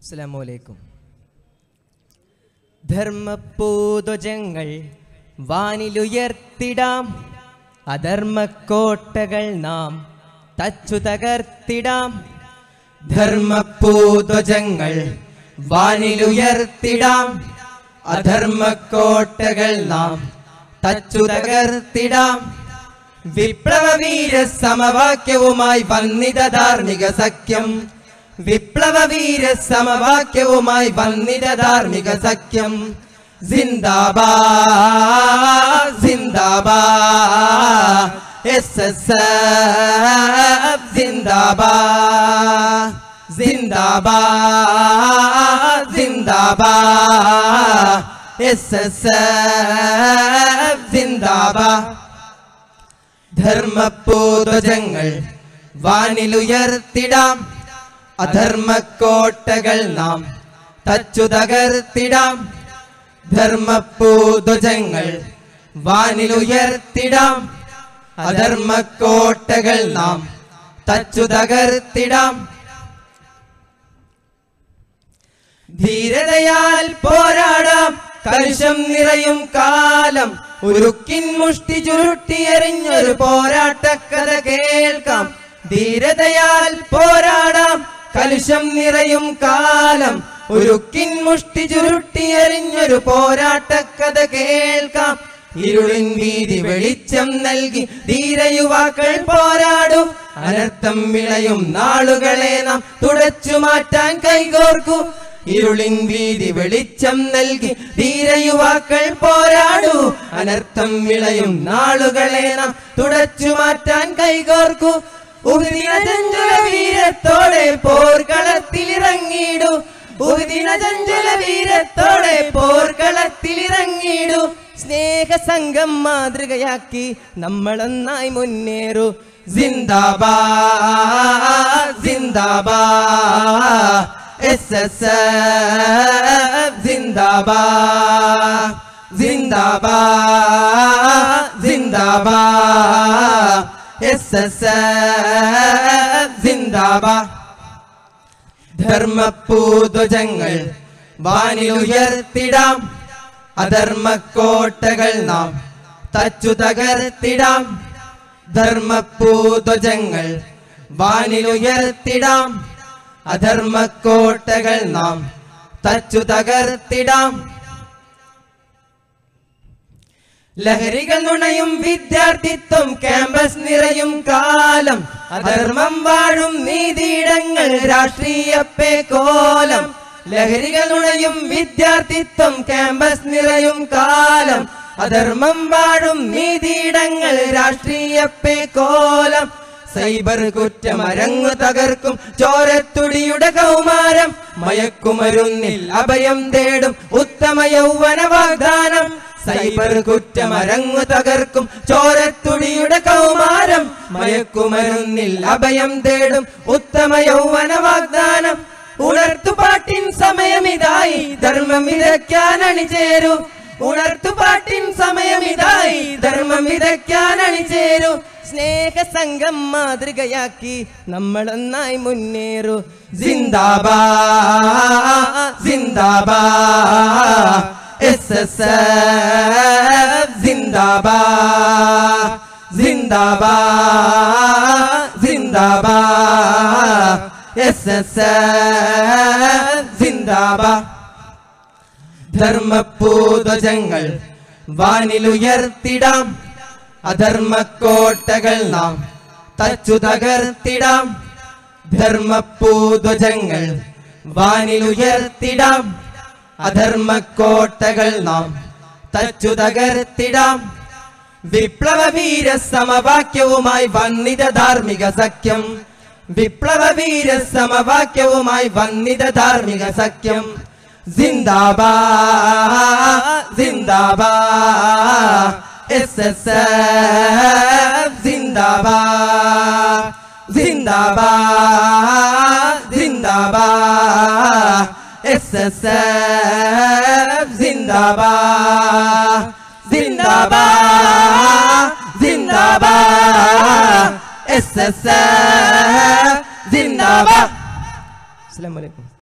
അസ്സലാമലൈക്കും ധർമ്മപൂതുജങ്ങൾ വാനിലുയർത്തിടാം അധർമ്മക്കോട്ടകൾ നാം തച്ചു തകർത്തിടാം ധർമ്മപൂതുജങ്ങൾ വാനിലുയർത്തിടാം അധർമ്മക്കോട്ടകൾ നാം തച്ചു തകർത്തിടാം വിപ്ലവവീര സമവാക്യവുമായി വന്നിത ധാർമ്മിക സഖ്യം വിപ്ലവവീര സമവാക്യവുമായി വന്നിത ധാർമ്മിക സഖ്യം സിന്ദാബാ സിന്ദാബാ എസ് എസ് സിന്ദാബാ സിന്ദാബാ സിന്ദാബാ എസ് എസ് സിന്ദാബാ ധർമ്മപൂതജങ്ങൾ വാനിലുയർത്തിടാം അധർമ്മക്കോട്ടകൾ നാം തച്ചു തകർത്തിടാം ധർമ്മപൂതജങ്ങൾ വാനിലുയർത്തിടാം അധർമ്മക്കോട്ടകൾ നാം തച്ചു തകർത്തിടാം ധീരതയാൽ പോരാടാം കലുഷം നിറയും കാലം ഉരുക്കിൻ മുഷ്ടി ചുരുട്ടിയെറിഞ്ഞൊരു പോരാട്ടക്കഥ കേൾക്കാം ധീരതയാൽ പോരാടാം കലുഷം നിറയും കാലം ഉരുക്കിൻ മുഷ്ടി ചുരുട്ടിയെറിഞ്ഞൊരു പോരാട്ടക്കഥ കേൾക്കാം ഇരുളിൻ വീതി വെളിച്ചം നൽകി ധീരയുവാക്കൾ പോരാടും അനർത്ഥം വിളയും നാളുകളെ നാം തുടച്ചു മാറ്റാൻ കൈകോർക്കൂ ഇരുളിൻ വീതി വെളിച്ചം നൽകി ധീരയുവാക്കൾ പോരാടൂ അനർത്ഥം വിളയും നാളുകളെ നാം തുടച്ചു മാറ്റാൻ കൈകോർക്കൂ ഉദിനചഞ്ചല വീരത്തോടെ പോർക്കളത്തിലിറങ്ങിയിടൂ ഉദിനചഞ്ചല വീരത്തോടെ പോർക്കളത്തിലിറങ്ങിയിടൂ സ്നേഹസംഘം മാതൃകയാക്കി നമ്മളൊന്നായി മുന്നേറൂ സിന്ദാബാ സിന്ദാബാ എസ് എസ് സിന്ദാബാ സിന്ദാബാ സിന്ദാബാ എസ് എസ് സിന്ദാബാ ധർമ്മപൂതുജങ്ങൾ വാനിലുയർത്തിടാം അധർമ്മക്കോട്ടകൾ നാം തച്ചു തകർത്തിടാം ധർമ്മപൂതുജങ്ങൾ വാനിലുയർത്തിടാം അധർമ്മക്കോട്ടകൾ നാം തച്ചു തകർത്തിടാം ലഹരികൾ നുണയും വിദ്യാർത്ഥിത്വം ക്യാമ്പസ് നിറയും കാലം അധർമ്മം വാഴും നീതിയിടങ്ങൾ രാഷ്ട്രീയപ്പേ കോലം ലഹരികൾ നുണയും വിദ്യാർത്ഥിത്വം ക്യാമ്പസ് നിറയും കാലം അധർമ്മം വാഴും നീതിയിടങ്ങൾ രാഷ്ട്രീയപ്പേ കോലം സൈബർ കുറ്റമരങ്ങു തകർക്കും ചോരത്തുടിയുടെ കൗമാരം മയക്കുമരുന്നിൽ അഭയം തേടും ഉത്തമ യൗവന വാഗ്ദാനം സൈബർ കുറ്റമരങ്ങു തകർക്കും ചോരത്തുടിയുടെ കൗമാരം മയക്കുമരുന്നിൽ അഭയം തേടും ഉത്തമ യൗവന വാഗ്ദാനം ഉണർത്തുപാട്ടിൻ സമയമിതായി ധർമ്മം വിതയ്ക്കാൻ അണിചേരൂ ഉണർത്തുപാട്ടിൻ സമയമിതായി ധർമ്മം വിതയ്ക്കാൻ അണിചേരൂ സ്നേഹസംഘം മാതൃകയാക്കി നമ്മളൊന്നായി മുന്നേറൂ സിന്ദാബാ സിന്ദാബാ എസ് എസ് സിന്ദാബാ സിന്ദാബാ സിന്ദാബാ എസ് എസ് സിന്ദാബാ ധർമ്മപൂതജങ്ങൾ വാനിലുയർത്തിടാം അധർമ്മക്കോട്ടകൾ നാം തച്ചു തകർത്തിടാം ധർമ്മപൂതജങ്ങൾ വാനിലുയർത്തിടാം അധർമ്മക്കോട്ടകൾ നാം തച്ചു തകർത്തിടാം വിപ്ലവ വീര സമവാക്യവുമായി വന്നിത ധാർമ്മിക സഖ്യം വിപ്ലവ വീര സമവാക്യവുമായി വന്നിത ധാർമ്മിക സഖ്യം സിന്ദാബാ സിന്ദാബാ എസ് എസ് സിന്ദാബാ സിന്ദാബാ സിന്ദാബാ എസ് എസ് സിന്ദാബാ സിന്ദാബാ സിന്ദാബാ എസ് എസ് സിന്ദാബാ അസ്സലാമു അലൈക്കും